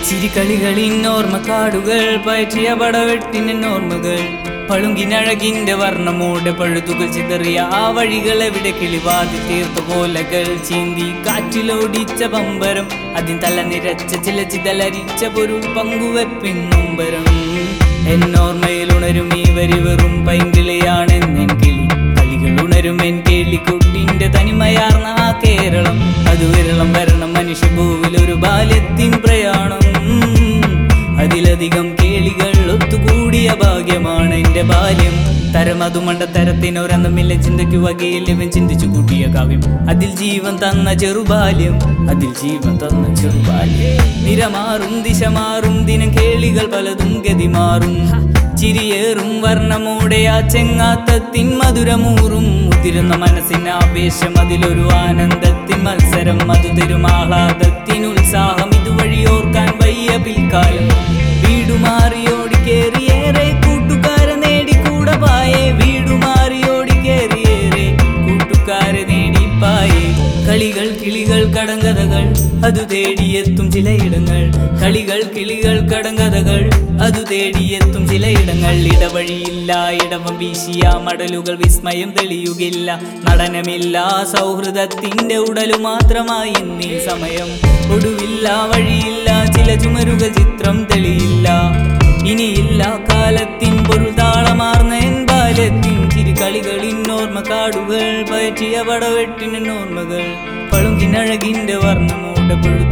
ചിരികളികളിൻ ഓർമ്മക്കാടുകൾ പയറ്റിയ പടവെട്ടിന് ഓർമ്മകൾ പളുങ്കിനഴകിന്റെ വർണ്ണമൂടെ പഴുതുകൾ ചിതറിയ ആ വഴികൾ എവിടെ കിളിവാതി തീർത്ത പോലകൾ ചീന്തി കാറ്റിലോടിച്ച പമ്പരം അതിൻ തല നിരച്ച ചില ചിതലരിച്ച പൊരുൾ പങ്കുവെപ്പിൻ നൊമ്പരം എന്നോർമ്മയിൽ ഉണരും ഈ വരി വെറും പൈങ്കിളിയാണെന്നെൻ കിളി കളികൾ ഉണരും എൻ കേളിക്കുട്ടിന്റെ തനിമയാർന്ന ആ കേരളം അത് വിരളം വരണം മനുഷ്യഭൂവിൽ ഒരു ബാല്യത്തിൻ പ്രയാണം അതിലധികം കേളികൾ ഒത്തുകൂടിയ ഭാഗ്യമാണ് എന്റെ ബാല്യം തരം അതു മണ്ടത്തരത്തിനൊരന്തമില്ല ചിന്തയ്ക്ക് വകയില്ലവൻ ചിന്തിച്ചു കൂട്ടിയ കാവ്യം അതിൽ ജീവൻ തന്ന ചെറുബാല്യം അതിൽ ജീവൻ തന്ന ചെറുബാല്യം നിരമാറും ദിശ മാറും ദിനം കേളികൾ പലതും ഗതി മാറും ചിരിയേറും വർണ്ണമൂടെ ആ ചെങ്ങാത്തത്തിൻ മധുരമൂറും മുതിരുന്ന മനസ്സിന് ആവേശം അതിലൊരു ആനന്ദത്തിൻ മത്സരം അത് തരും ആഹ്ലാദത്തിൻ ഉത്സാഹം ഇതുവഴി ഓർക്കാൻ വയ്യ പിൽക്കാലം വീടുമാറിയോടി കേറിയേറെ കൂട്ടുകാരെ നേടി കൂടെ പായേ വീടുമാറിയോടി കേറിയേറെ കൂട്ടുകാരെ നേടി പായേ കളികൾ കിളികൾ കടങ്കഥകൾ അത് തേടിയെത്തും ചിലയിടങ്ങൾ കളികൾ കിളികൾ കടങ്കഥകൾ അത് തേടിയെത്തും ചിലയിടങ്ങൾ ഇടവഴിയില്ല ഇടവം വീശിയ മടലുകൾ വിസ്മയം തെളിയുകില്ല നടനമില്ല സൗഹൃദത്തിന്റെ ഉടലു മാത്രമായി ഇന്നീ സമയം ഒടുവില്ല വഴിയില്ല ചില ചുമരുകൾ ചിത്രം തെളിയില്ല ഇനിയില്ല കാലത്തിൻ പൊരുതാളമാർന്ന എൻ ബാല്യത്തിൻ ചിരികളികളിൻ ഓർമ്മ കാടുകൾ പയറ്റിയ പടവെട്ടിന് ഓർമ്മകൾ പളുങ്കിനഴകിന്റെ വർണ്ണമൂടെ പൊഴുതു